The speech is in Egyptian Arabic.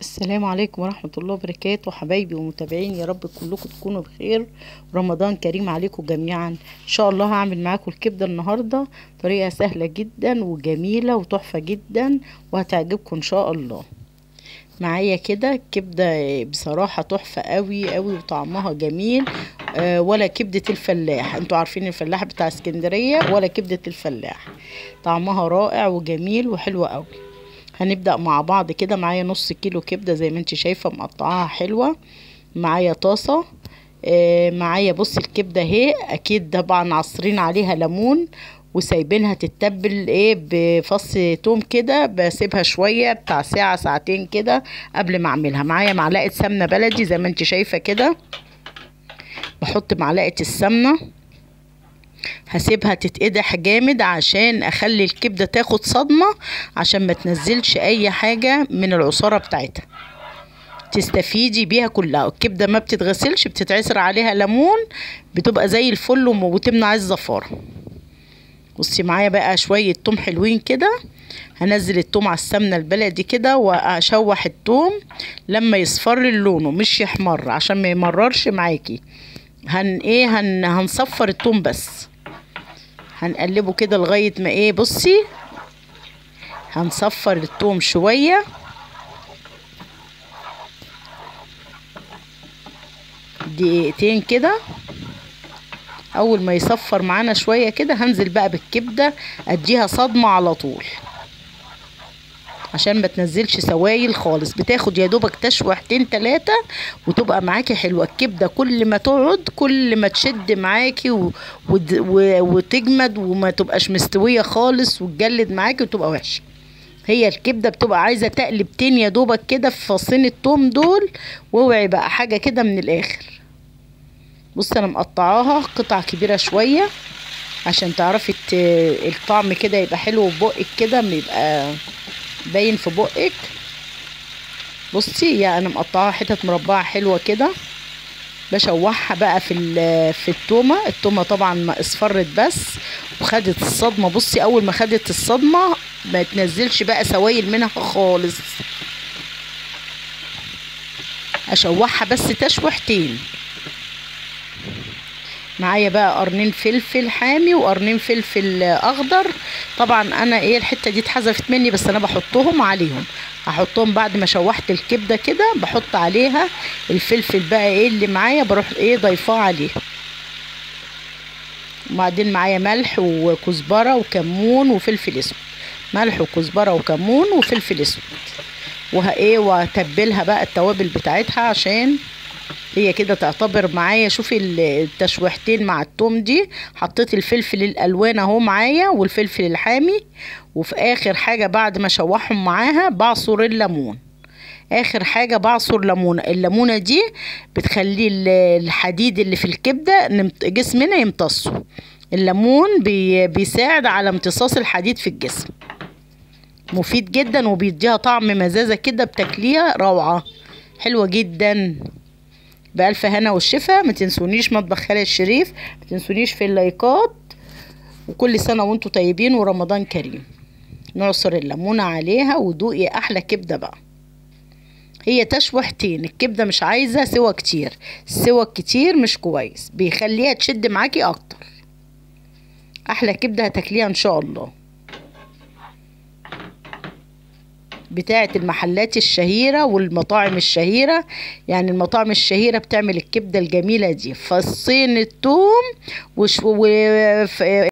السلام عليكم ورحمة الله وبركاته حبايبي ومتابعين يا رب كلكم تكونوا بخير رمضان كريم عليكم جميعا ان شاء الله هعمل معاكم الكبدة النهاردة طريقة سهلة جدا وجميلة وتحفة جدا وهتعجبكم ان شاء الله معايا كده الكبدة بصراحة تحفة قوي قوي وطعمها جميل آه ولا كبدة الفلاح انتوا عارفين الفلاح بتاع اسكندرية ولا كبدة الفلاح طعمها رائع وجميل وحلو قوي هنبدأ مع بعض كده معايا نص كيلو كبدة زي ما انت شايفة مقطعاها حلوة معايا طاسة آه معايا بص الكبدة اهي اكيد طبعا عصرين عليها ليمون وسايبينها تتبل ايه بفص توم كده بسيبها شوية بتاع ساعة ساعتين كده قبل ما اعملها معايا معلقة سمنة بلدي زي ما انت شايفة كده بحط معلقة السمنة هسيبها تتقدح جامد عشان اخلي الكبدة تاخد صدمة عشان ما تنزلش اي حاجة من العصارة بتاعتها تستفيدي بيها كلها الكبدة ما بتتغسلش بتتعصر عليها ليمون بتبقى زي الفل وتمنع الزفارة بصي معايا بقى شوية توم حلوين كده هنزل التوم على السمنة البلدي كده واشوح التوم لما يصفر لونه مش يحمر عشان ما يمررش معاكي هن ايه هن هنصفر التوم بس هنقلبه كده لغاية ما ايه بصي هنصفر التوم شوية دقيقتين كده اول ما يصفر معانا شوية كده هنزل بقى بالكبدة اديها صدمة على طول عشان ما تنزلش سوائل خالص بتاخد يا دوبك تشويحتين تلاتة وتبقى معاكي حلوة الكبدة كل ما تقعد كل ما تشد معاكي و... و... و... وتجمد وما تبقاش مستوية خالص وتجلد معاكي وتبقى وحشة هي الكبدة بتبقى عايزة تقلبتين يا دوبك كده في فصين التوم دول واوعي بقى حاجة كده من الاخر بص انا مقطعاها قطع كبيرة شوية عشان تعرفي الطعم كده يبقى حلو في بقك كده يبقى باين في بقك بصي يا انا مقطعاها حتت مربعه حلوه كده بشوحها بقى في في التومه التومه طبعا ما اصفرت بس وخدت الصدمه بصي اول ما خدت الصدمه ما تنزلش بقى سوائل منها خالص اشوحها بس تشويحتين معايا بقى قرنين فلفل حامي وقرنين فلفل اخضر طبعا انا ايه الحته دي اتحذفت مني بس انا بحطهم عليهم هحطهم بعد ما شوحت الكبده كده بحط عليها الفلفل بقى ايه اللي معايا بروح ايه ضيفاه عليه وبعدين معايا ملح وكزبره وكمون وفلفل اسود ملح وكزبره وكمون وفلفل اسود وها ايه واتبلها بقى التوابل بتاعتها عشان هي كده تعتبر معايا شوفي التشويحتين مع التوم دي حطيت الفلفل الالوان اهو معايا والفلفل الحامي وفي اخر حاجة بعد ما اشوحهم معاها بعصر الليمون اخر حاجة بعصر ليمونة الليمونة دي بتخلي الحديد اللي في الكبدة جسمنا يمتصه الليمون بي بيساعد على امتصاص الحديد في الجسم مفيد جدا وبيديها طعم مزازة كده بتاكليها روعة حلوة جدا بألف هنا والشفا ما تنسونيش مطبخ خالد الشريف ما تنسونيش في اللايكات وكل سنة وانتم طيبين ورمضان كريم نعصر الليمونة عليها ودوقي أحلى كبدة بقى هي تشويحتين الكبدة مش عايزة سوا كتير سوا كتير مش كويس بيخليها تشد معاكي أكتر أحلى كبدة هتاكليها إن شاء الله بتاعة المحلات الشهيرة والمطاعم الشهيرة يعني المطاعم الشهيرة بتعمل الكبدة الجميلة دي فصين التوم وش و...